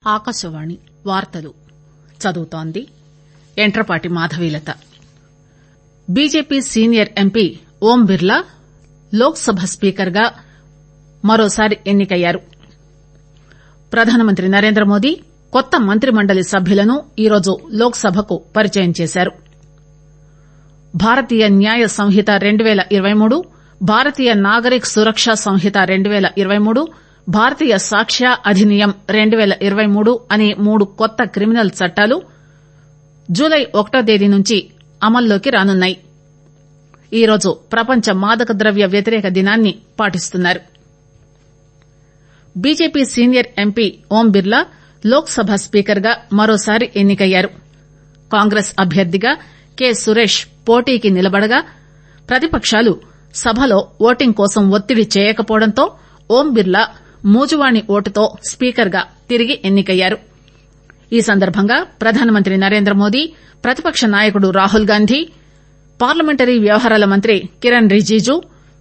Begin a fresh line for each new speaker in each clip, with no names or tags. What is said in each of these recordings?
ఆకాశవాణి వార్తలు చదువుతోంది Yantrapati Madhavilatha BJP senior MP Om Birla Lok Sabha speaker గా మరోసారి ఎన్నికయ్యారు ప్రధానమంత్రి నరేంద్రమోదీ కొత్త మంత్రి మండలి సభ్యులను ఈరోజు లోక్ సభకు పరిచయం చేశారు భారతీయ న్యాయ సంహిత రెండు పేల ఇరవై మూడు భారతీయ నాగరిక్ సురక్ష సంహిత రెండు పేల ఇరవై మూడు భారతీయ సాక్ష్య అధినియం రెండు పేల ఇరవై మూడు అనే మూడు కొత్త క్రిమినల్ చట్టాలు జులై ఒకటో తేదీ నుంచి అమల్లోకి రానున్నాయి ఈరోజు ప్రపంచ మాదక ద్రవ్య వ్యతిరేక దినాన్ని పాటిస్తున్నారు BJP senior MP Om Birla Lok Sabha speaker గా మరోసారి ఎన్నికయ్యారు కాంగ్రెస్ అభ్యర్థిగా కె సురేష్ పోటీకి నిలబడగా ప్రతిపకాలు సభలో ఓటింగ్ కోసం ఒత్తిడి చేయకపోవడంతో ఓం బిర్లా మూజువాణి ఓటుతో స్పీకర్ గా తిరిగి ఎన్నికయ్యారు ఈ సందర్బంగా ప్రధానమంత్రి నరేంద్రమోదీ ప్రతిపక్ష నాయకుడు రాహుల్ గాంధీ పార్లమెంటరీ వ్యవహారాల మంత్రి కిరణ్ రిజిజు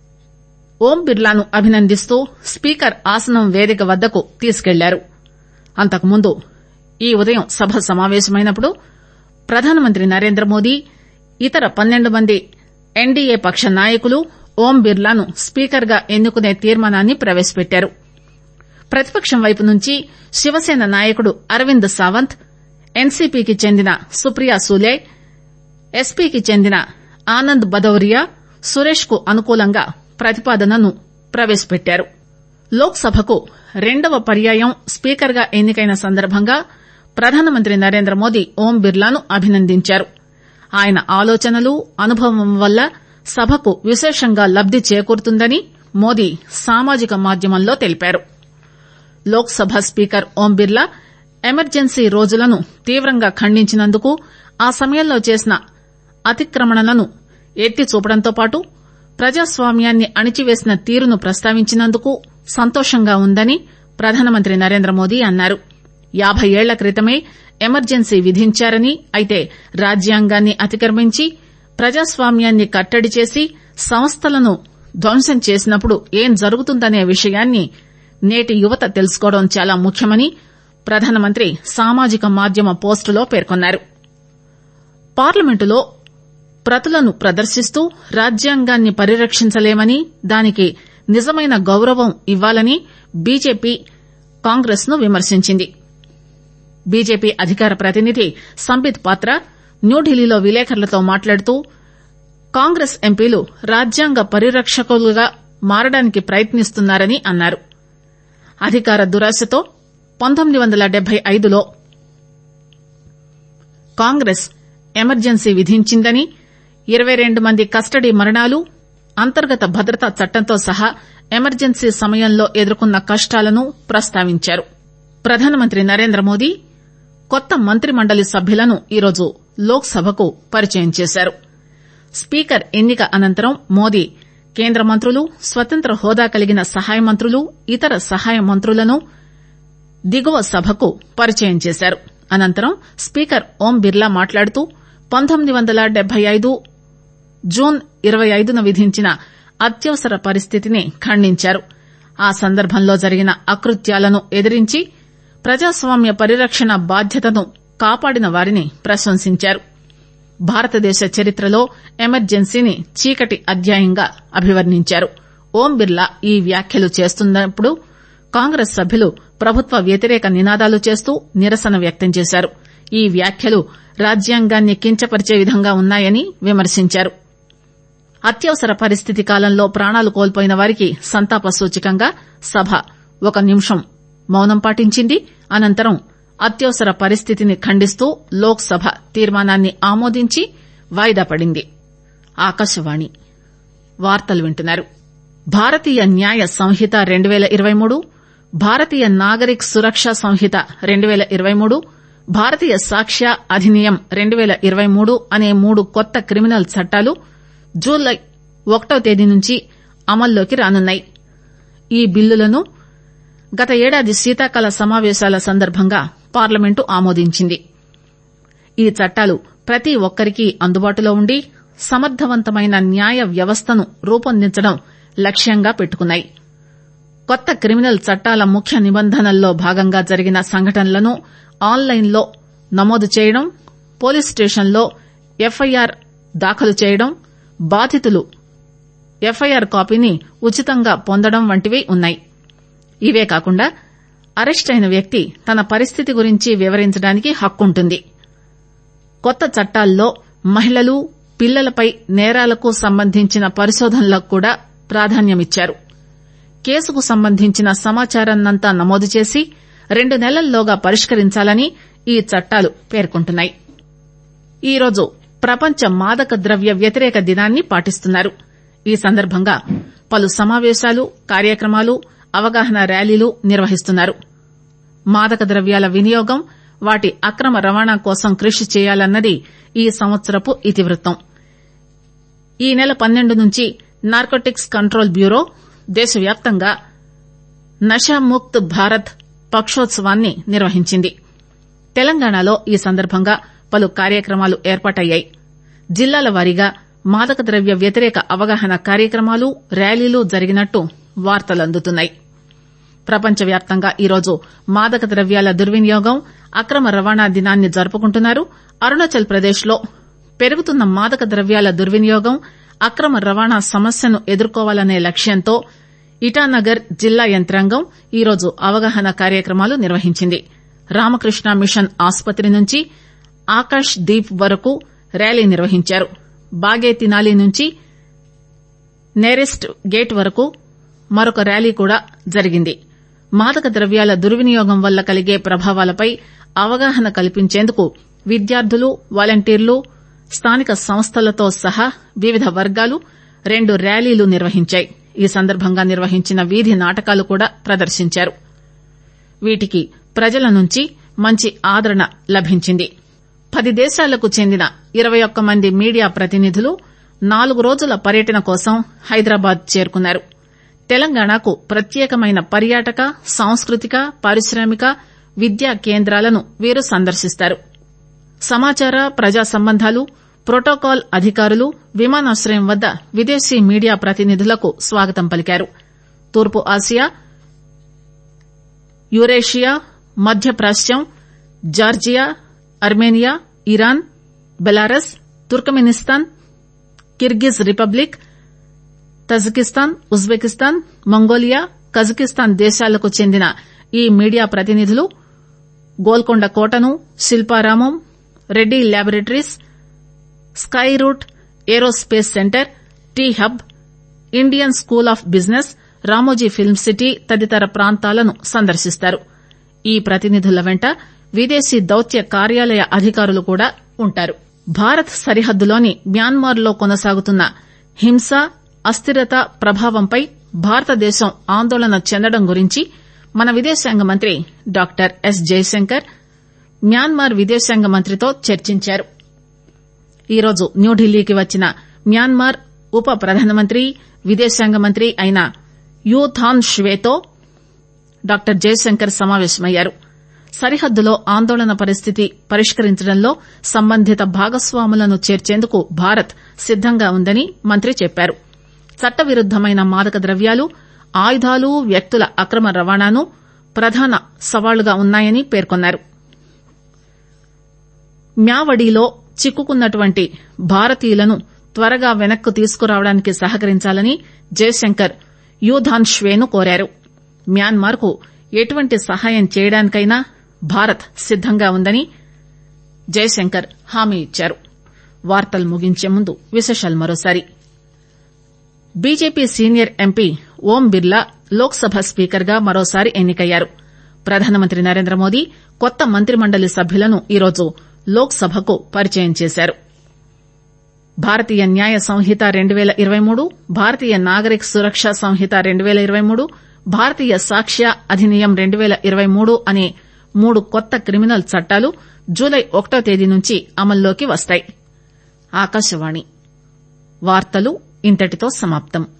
ఓం బిర్లాను అభినందిస్తూ స్పీకర్ ఆసనం వేదిక వద్దకు తీసుకెళ్లారు అంతకుముందు ఈ ఉదయం సభ సమావేశమైనప్పుడు ప్రధానమంత్రి నరేంద్రమోదీ ఇతర పన్నెండు మంది ఎన్డీఏ పక్ష నాయకులు ఓం బిర్లాను స్పీకర్ గా ఎన్నుకునే తీర్మానాన్ని ప్రవేశపెట్టారు ప్రతిపక్షం వైపు నుంచి శివసేన నాయకుడు అరవింద్ సావంత్ ఎన్సీపీకి చెందిన సుప్రియా సూలే ఎస్పీకి చెందిన ఆనంద్ బదౌరియా సురేష్ కు అనుకూలంగా ప్రతిపాదనను ప్రవేశపెట్టారు లోక్ సభకు రెండవ పర్యాయం స్పీకర్ గా ఎన్నికైన సందర్భంగా ప్రధానమంత్రి నరేంద్రమోదీ ఓం బిర్లాను అభినందించారు ఆయన ఆలోచనలు అనుభవం వల్ల సభకు విశేషంగా లబ్ది చేకూరుతుందని మోదీ సామాజిక మాధ్యమంలో తెలిపారు లోక్ సభ స్పీకర్ ఓం బిర్లా ఎమర్జెన్సీ రోజులను తీవ్రంగా ఖండించినందుకు ఆ సమయంలో చేసిన అతిక్రమణలను ఎత్తి చూపడంతో పాటు ప్రజాస్వామ్యాన్ని అణిచివేసిన తీరును ప్రస్తావించినందుకు సంతోషంగా ఉందని ప్రధానమంత్రి నరేంద్రమోదీ అన్నారు యాబై ఏళ్ల క్రితమే ఎమర్జెన్సీ విధించారని అయితే రాజ్యాంగాన్ని అతిక్రమించి ప్రజాస్వామ్యాన్ని కట్టడి చేసి సంస్థలను ధ్వంసం చేసినప్పుడు ఏం జరుగుతుందనే విషయాన్ని నేటి యువత తెలుసుకోవడం చాలా ముఖ్యమని ప్రధానమంత్రి సామాజిక మాధ్యమ పోస్టులో పేర్కొన్నారు పార్లమెంటులో ప్రతులను ప్రదర్శిస్తూ రాజ్యాంగాన్ని పరిరక్షించలేమని దానికి నిజమైన గౌరవం ఇవ్వాలని బీజేపీ కాంగ్రెస్ ను విమర్శించింది బీజేపీ అధికార ప్రతినిధి సంబిత్ పాత్ర న్యూఢిల్లీలో విలేకరులతో మాట్లాడుతూ కాంగ్రెస్ ఎంపీలు రాజ్యాంగ పరిరక్షకులుగా మారడానికి ప్రయత్నిస్తున్నారని అన్నారు అధికార దురాశతో పంతొమ్మిది వందల డెబ్బై ఐదులో కాంగ్రెస్ ఎమర్జెన్సీ విధించిందని ఇరవై రెండు మంది కస్టడీ మరణాలు అంతర్గత భద్రతా చట్టంతో సహా ఎమర్జెన్సీ సమయంలో ఎదుర్కొన్న కష్టాలను ప్రస్తావించారు ప్రధానమంత్రి నరేంద్రమోదీ కొత్త మంత్రి మండలి సభ్యులను ఈరోజు లోక్ సభకు పరిచయం చేశారు స్పీకర్ ఎన్నిక అనంతరం మోదీ కేంద్ర మంత్రులు స్వతంత్ర హోదా కలిగిన సహాయ మంత్రులు ఇతర సహాయ మంత్రులను దిగువ సభకు పరిచయం చేశారు అనంతరం స్పీకర్ ఓం బిర్లా మాట్లాడుతూ పంతొమ్మిది వందల డెబ్బై ఐదు జూన్ ఇరవై ఐదున విధించిన అత్యవసర పరిస్థితిని ఖండించారు ఆ సందర్భంలో జరిగిన అకృత్యాలను ఎదిరించి ప్రజాస్వామ్య పరిరక్షణ బాధ్యతను కాపాడిన వారిని ప్రశంసించారు భారతదేశ చరిత్రలో ఎమర్జెన్సీని చీకటి అధ్యాయంగా అభివర్ణించారు ఓం బిర్లా ఈ వ్యాఖ్యలు చేస్తున్నప్పుడు కాంగ్రెస్ సభ్యులు ప్రభుత్వ వ్యతిరేక నినాదాలు చేస్తూ నిరసన వ్యక్తం చేశారు ఈ వ్యాఖ్యలు రాజ్యాంగాన్ని కించపరిచే విధంగా ఉన్నాయని విమర్శించారు అత్యవసర పరిస్థితి కాలంలో ప్రాణాలు కోల్పోయిన వారికి సంతాప సూచికంగా సభ ఒక నిమిషం మౌనం పాటించింది అనంతరం అత్యవసర పరిస్థితిని ఖండిస్తూ లోక్ సభ తీర్మానాన్ని ఆమోదించి వాయిదా పడింది ఆకాశవాణి వార్తలు వింటున్నారు భారతీయ న్యాయ సంహిత రెండు పేల ఇరవై మూడు భారతీయ నాగరిక్ సురక్ష సంహిత రెండు పేల ఇరవై మూడు భారతీయ సాక్ష్య అధినియం రెండు పేల ఇరవై మూడు అనే మూడు కొత్త క్రిమినల్ చట్టాలు జూలై ఒకటో తేదీ నుంచి అమల్లోకి రానున్నాయి ఈ బిల్లులను గత ఏడాది శీతాకాల సమావేశాల సందర్భంగా పార్లమెంటు ఆమోదించింది ఈ చట్టాలు ప్రతి ఒక్కరికీ అందుబాటులో ఉండి సమర్థవంతమైన న్యాయ వ్యవస్థను రూపొందించడం లక్ష్యంగా పెట్టుకున్నాయి కొత్త క్రిమినల్ చట్టాల ముఖ్య నిబంధనల్లో భాగంగా జరిగిన సంఘటనలను ఆన్లైన్ లో నమోదు చేయడం పోలీస్ స్టేషన్లో ఎఫ్ఐఆర్ దాఖలు చేయడం బాధితులు ఎఫ్ఐఆర్ కాపీని ఉచితంగా పొందడం వంటివి ఉన్నాయి ఇవే కాకుండా అరెస్టైన వ్యక్తి తన పరిస్థితి గురించి వివరించడానికి హక్కుంటుంది కొత్త చట్టాల్లో మహిళలు పిల్లలపై నేరాలకు సంబంధించిన పరిశోధనలకు కూడా ప్రాధాన్యమిచ్చారు కేసుకు సంబంధించిన సమాచారాన్నంతా నమోదు చేసి రెండు నెలల్లోగా పరిష్కరించాలని ఈ చట్టాలు పేర్కొంటున్నాయి ఈరోజు ప్రపంచ మాదక ద్రవ్య వ్యతిరేక దినాన్ని పాటిస్తున్నారు ఈ సందర్భంగా పలు సమావేశాలు కార్యక్రమాలు అవగాహన ర్యాలీలు నిర్వహిస్తున్నారు మాదక ద్రవ్యాల వినియోగం వాటి అక్రమ రవాణా కోసం కృషి చేయాలన్నది ఈ సంవత్సరపు ఇతివృత్తం ఈ నెల పన్నెండు నుంచి నార్కోటిక్స్ కంట్రోల్ బ్యూరో దేశవ్యాప్తంగా నషాముక్త్ భారత్ పక్షోత్సవాన్ని నిర్వహించింది తెలంగాణలో ఈ సందర్భంగా పలు కార్యక్రమాలు ఏర్పాటయ్యాయి జిల్లాల వారీగా మాదక ద్రవ్య వ్యతిరేక అవగాహన కార్యక్రమాలు ర్యాలీలు జరిగినట్టు వార్తలందుతున్నాయి ప్రపంచవ్యాప్తంగా ఈరోజు మాదక ద్రవ్యాల దుర్వినియోగం అక్రమ రవాణా దినాన్ని జరుపుకుంటున్నారు అరుణాచల్ ప్రదేశ్ లో పెరుగుతున్న మాదక ద్రవ్యాల దుర్వినియోగం అక్రమ రవాణా సమస్యను ఎదుర్కోవాలనే లక్ష్యంతో ఇటానగర్ జిల్లా యంత్రాంగం ఈరోజు అవగాహన కార్యక్రమాలు నిర్వహించింది రామకృష్ణ మిషన్ ఆసుపత్రి నుంచి ఆకాశ్ దీప్ వరకు ర్యాలీ నిర్వహించారు బాగే తినాలి నుంచి నేరెస్ట్ గేట్ వరకు మరొక ర్యాలీ కూడా జరిగింది మాదక ద్రవ్యాల దుర్వినియోగం వల్ల కలిగే ప్రభావాలపై అవగాహన కల్పించేందుకు విద్యార్థులు వాలంటీర్లు స్థానిక సంస్థలతో సహా వివిధ వర్గాలు రెండు ర్యాలీలు నిర్వహించాయి ఈ సందర్భంగా నిర్వహించిన వీధి నాటకాలు కూడా ప్రదర్శించారు వీటికి ప్రజల నుంచి మంచి ఆదరణ లభించింది పది దేశాలకు చెందిన ఇరవై ఒక్క మంది మీడియా ప్రతినిధులు నాలుగు రోజుల పర్యటన కోసం హైదరాబాద్ చేరుకున్నారు తెలంగాణకు ప్రత్యేకమైన పర్యాటక సాంస్కృతిక పారిశ్రామిక విద్యా కేంద్రాలను వీరు సందర్శిస్తారు సమాచార ప్రజా సంబంధాలు ప్రోటోకాల్ అధికారులు విమానాశ్రయం వద్ద విదేశీ మీడియా ప్రతినిధులకు స్వాగతం పలికారు తూర్పు ఆసియా యురేషియా మధ్యప్రాచ్యం Georgia Armenia Iran Belarus Turkmenistan Kyrgyz Republic Tajikistan Uzbekistan Mongolia Kazakhstan దేశాలకు చెందిన ఈ మీడియా ప్రతినిధులు గోల్కొండ కోటను Shilparamam Reddy laboratories Skyroot aerospace centre T Hub Indian school of business Ramoji film city తదితర ప్రాంతాలను సందర్శిస్తారు ఈ ప్రతినిధుల వెంట విదేశీ దౌత్య కార్యాలయ అధికారులు కూడా ఉంటారు భారత్ సరిహద్దులోని మ్యాన్మార్ లో కొనసాగుతున్న హింస అస్థిరత ప్రభావంపై భారతదేశం ఆందోళన చెందడం గురించి మన విదేశాంగ మంత్రి డాక్టర్ ఎస్ జయశంకర్ మ్యాన్మార్ విదేశాంగ మంత్రితో చర్చించారు ఈరోజు న్యూఢిల్లీకి వచ్చిన మ్యాన్మార్ ఉప ప్రధానమంత్రి విదేశాంగ మంత్రి అయిన యూ థాన్ షువేతో డాక్టర్ జయశంకర్ సమావేశమయ్యారు సరిహద్దులో ఆందోళన పరిస్థితి పరిష్కరించడంలో సంబంధిత భాగస్వాములను చేర్చేందుకు భారత్ సిద్దంగా ఉందని మంత్రి చెప్పారు చట్టవిరుద్దమైన మాదక ద్రవ్యాలు ఆయుధాలు వ్యక్తుల అక్రమ రవాణాను ప్రధాన సవాళ్లుగా ఉన్నాయని పేర్కొన్నారు మ్యావడిలో చిక్కుకున్నటువంటి భారతీయులను త్వరగా వెనక్కు తీసుకురావడానికి సహకరించాలని జయశంకర్ యూధాన్ ష్వేను కోరారు మ్యాన్మార్ కు ఎటువంటి సహాయం చేయడానికైనా భారత్ సిద్దంగా ఉందని జయశంకర్ హామీ ఇచ్చారు వార్తలు ముగించే ముందు విశేషాలు మరోసారి BJP senior MP Om Birla Lok Sabha speaker గా మరోసారి ఎన్నికయ్యారు ప్రధానమంత్రి నరేంద్ర మోదీ కొత్త మంత్రిమండలి సభ్యులను ఈరోజు లోక్ సభకు పరిచయం చేశారు భారతీయ న్యాయ సంహిత రెండు పేల ఇరవై మూడు భారతీయ నాగరిక సురక్ష సంహిత రెండు పేల ఇరవై మూడు భారతీయ సాక్ష్య అధినియం రెండు పేల ఇరవై మూడు అనే మూడు కొత్త క్రిమినల్ చట్టాలు జూలై ఒకటో తేదీ నుంచి అమల్లోకి వస్తాయి ఆకాశవాణి వార్తలు ఇంతటితో సమాప్తం